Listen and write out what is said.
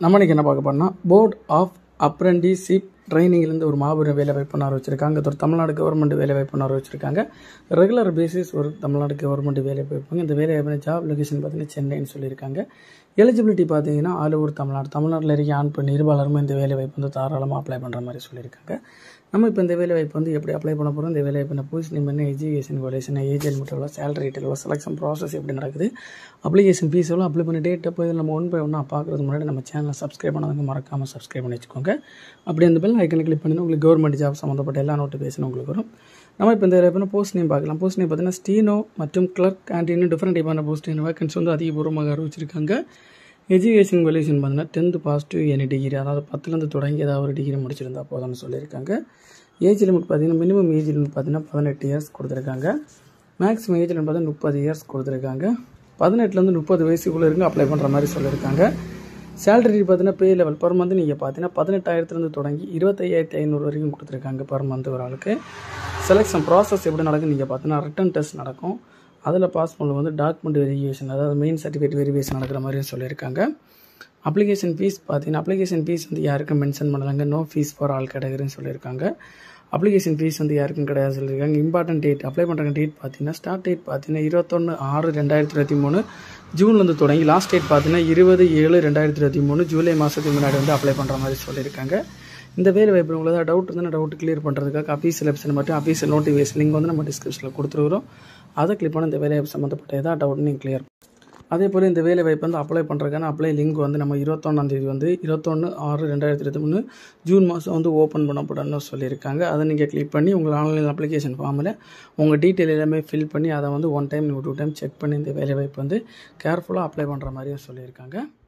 நம்ம இன்னைக்கு என்ன பார்க்க போறோம்னா போர்ட் ஆஃப் அப்ரெண்டிஸ்ஷிப் ட்ரைனிங்லேருந்து ஒரு மாபெரும் வேலை வாய்ப்பு அறிவிச்சிருக்காங்க இது ஒரு தமிழ்நாடு கவர்மெண்ட் வேலை வாய்ப்பு அறிவிச்சிருக்காங்க ரெகுலர் பேசிஸ் ஒரு தமிழ்நாடு கவர்மெண்ட் வேலை வாய்ப்புங்க இந்த வேலை வாய்ப்பு ஜாப் லொகேஷன் பார்த்தீங்கன்னா சென்னைன்னு சொல்லியிருக்காங்க எலிஜிபிலிட்டி பார்த்தீங்கன்னா ஆல் ஓவர் தமிழ்நாடு தமிழ்நாட்டில் இருக்க ஆண் பெண் இருபாலருமே இந்த வேலை வாய்ப்பு வந்து தாராளமாக அப்ளை பண்ணுற மாதிரி சொல்லியிருக்காங்க நம்ம இப்போ இந்த வேலை வாய்ப்பு வந்து எப்படி அப்ளை பண்ண போகிறோம் இந்த வேலை வாய்ப்பு போஸ்ட் நேம் என்ன எஜுகேஷன் குவாலிஃபிகேஷன் ஏஜ் லிமிட் எவ்வளோ சேலரி ரேட் எவ்வளோ செலக்ஷன் ப்ராசஸ் எப்படி நடக்குது அப்ளிகேஷன் ஃபீஸ் எவ்வளோ அப்ளை பண்ணி டேட் எப்போ இதில் நம்ம ஒன் பை ஒன்றா பார்க்குறதுக்கு முன்னாடி நம்ம சேனலை சப்ஸ்கிரைப் பண்ணாதவங்க மறக்காமல் சப்ஸ்கிரைப் பண்ணி வச்சுக்கோங்க அப்படி அந்த பெல் ஐக்கனை கிளிக் பண்ணி உங்களுக்கு கவர்மெண்ட் ஜாப் சம்மந்தப்பட்ட எல்லா நோட்டிஃபிகேஷன் உங்களுக்கு வரும் நம்ம இப்போ இந்த வேலை போஸ்ட் நேம் பார்க்கலாம் போஸ்ட் நேம் பார்த்தீங்கன்னா ஸ்டீனோ மற்றும் கிளர்க் கேன்டீன் டிஃப்ரெண்ட் டைப்பான போஸ்ட் நேம் வேகன்சி வந்து அதிகபூர்வமாக அறிவிச்சிருக்காங்க எஜுகேஷன் குவாலிஃபிகேஷன் பார்த்தீங்கன்னா டென்த்து பாசிட்டிவ் எனி டிகிரி அதாவது பத்துலேருந்து தொடங்கி ஏதாவது ஒரு டிகிரி முடிச்சிருந்தா போதும்னு சொல்லியிருக்காங்க ஏஜ் லிமிட் பார்த்தீங்கன்னா மினிமம் ஏஜ் லிமிட் பார்த்தீங்கன்னா பதினெட்டு இயர்ஸ் கொடுத்துருக்காங்க மேக்ஸிமம் ஏஜ் லிமிட் பார்த்தீங்கன்னா முப்பது இயர்ஸ் கொடுத்துருக்காங்க பதினெட்டுலேருந்து முப்பது வயசுக்குள்ளே இருக்கு அப்ளை பண்ணுற மாதிரி சொல்லியிருக்காங்க சேலரி பார்த்தீங்கன்னா பே லெவல் பர் மந்த் நீங்கள் பார்த்தீங்கன்னா பதினெட்டாயிரத்துலேருந்து தொடங்கி இருபத்தையாயிரத்தி ஐநூறு வரைக்கும் கொடுத்துருக்காங்க பர் மந்த் ஒரு ஆளுக்கு செலெக்ஷன் ப்ராசஸ் எப்படி நடக்குன்னு நீங்கள் பார்த்தீங்கன்னா ரிட்டன் டெஸ்ட் நடக்கும் அதில் பாஸ் பண்ண வந்து டாக்குமெண்ட் வெரிஃபிகேஷன் அதாவது மெயின் சர்டிஃபிகேட் வெரிஃபிகேஷன் நடக்கிற மாதிரி சொல்லியிருக்காங்க அப்ளிகேஷன் ஃபீஸ் பார்த்தீங்கன்னா அப்ளிகேஷன் ஃபீஸ் வந்து யாருக்கும் மென்ஷன் பண்ணலாங்க நோ ஃபீஸ் ஃபார் ஆல் கேட்டகரின்னு சொல்லியிருக்காங்க அப்ளிகேஷன் ஃபீஸ் வந்து யாருக்கும் கிடையாது சொல்லியிருக்காங்க இம்பார்ட்டன்ட் டேட் அப்ளை பண்ணுற டேட் பார்த்தீங்கன்னா ஸ்டார்ட் டேட் பார்த்தீங்கன்னா இருபத்தொன்று ஆறு ரெண்டாயிரத்தி இருபத்தி மூணு ஜூன்லேருந்து தொடங்கி லாஸ்ட் டேட் பார்த்தீங்கன்னா இருபது ஏழு ரெண்டாயிரத்தி இருபத்தி மூணு ஜூலை மாதத்துக்கு முன்னாடி வந்து அப்ளை பண்ணுற மாதிரி சொல்லியிருக்காங்க இந்த வேலை வாய்ப்பு உங்களுக்கு ஏதாவது டவுட் இருந்தால் டவுட் கிளியர் பண்ணுறதுக்காக அஃபீஷியல் வெப்சைட் மட்டும் அஃபீஷியல் நோட்டிஃபிகேஷன் லிங்க் வந்து நம்ம டிஸ்கிரிப்ஷனில் கொடுத்துருக்குறோம் அதை கிளிக் பண்ண இந்த வேலை வாய்ப்பு சம்மந்தப்பட்ட ஏதாவது டவுட் நீங்கள் கிளியர் அதே போல் இந்த வேலை வாய்ப்பு வந்து அப்ளை பண்ணுறதுக்கான அப்ளை லிங்க் வந்து நம்ம இருபத்தொன்னாந்தேதி வந்து இருபத்தொன்று ஆறு ரெண்டாயிரத்தி இருபத்தி மூணு ஜூன் மாதம் வந்து ஓப்பன் பண்ணப்படணும்னு சொல்லியிருக்காங்க அதை நீங்கள் கிளிக் பண்ணி உங்கள் ஆன்லைன் அப்ளிகேஷன் ஃபார்மில் உங்கள் டீட்டெயில் எல்லாமே ஃபில் பண்ணி அதை வந்து one time two time check பண்ணி இந்த வேலை வாய்ப்பு வந்து கேர்ஃபுல்லாக அப்ளை பண்ணுற மாதிரியும் சொல்லியிருக்காங்க